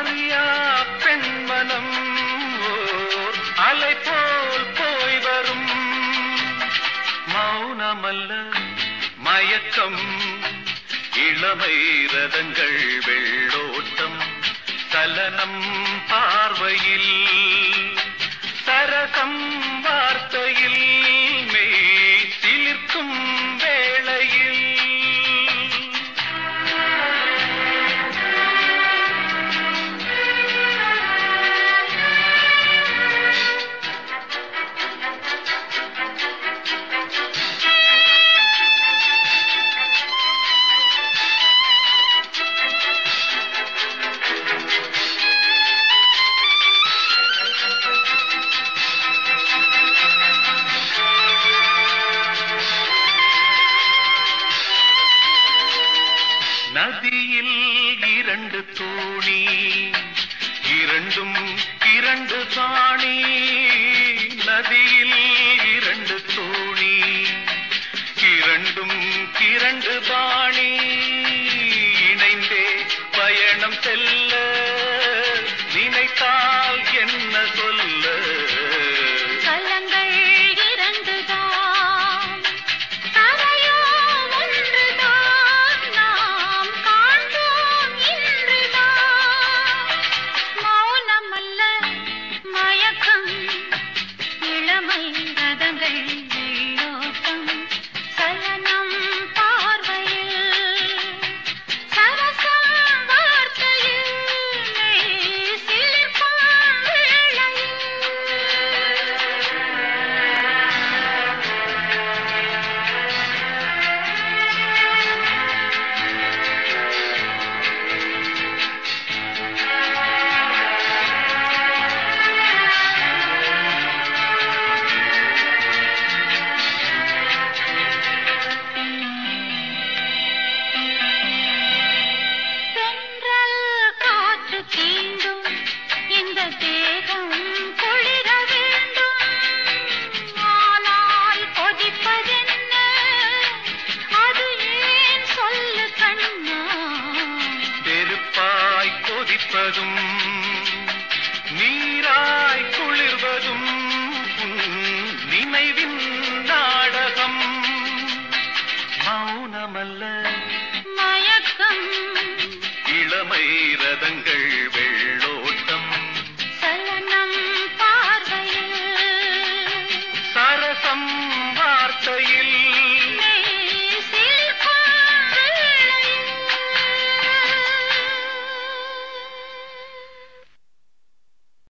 அறியா பெண்மனம் ஓர் அலை போல் போய் வரும் மௌனமல்ல மயக்கம் இளமை ரதங்கள் வெள்ளோட்டம் சலனம் பார்வையில் சரசம் வார்த்தையில் மெய் சிலிர்க்கும் வேளையில் நதியில் இரண்டு தோணி இரண்டும் இரண்டு சாணி நதியில் இரண்டு தோணி இரண்டும் இரண்டு பாணி இணைந்தே பயணம் செல்ல நினைத்தால் என்ன சொல்ல கலங்கள் இரண்டுதான் கரையோ ஒன்றுதான் நாம் காண்போம் இன்றுதான் மௌனமல்ல மயக்கம் இளமை ரதங்கள் வெள்ளோட்டம் சலனம் பார்வையில் சரசம் வார்த்தையில் மெய் சிலிர்க்கும் வேளையில் தென்றல் காற்று தீண்டும் இந்த தேகம் குளிர வேண்டும் ஆனால் கொதிப்பதென்ன அது ஏன் சொல்லு கண்ணா நெருப்பாய் கொதிப்பதும் நீராய்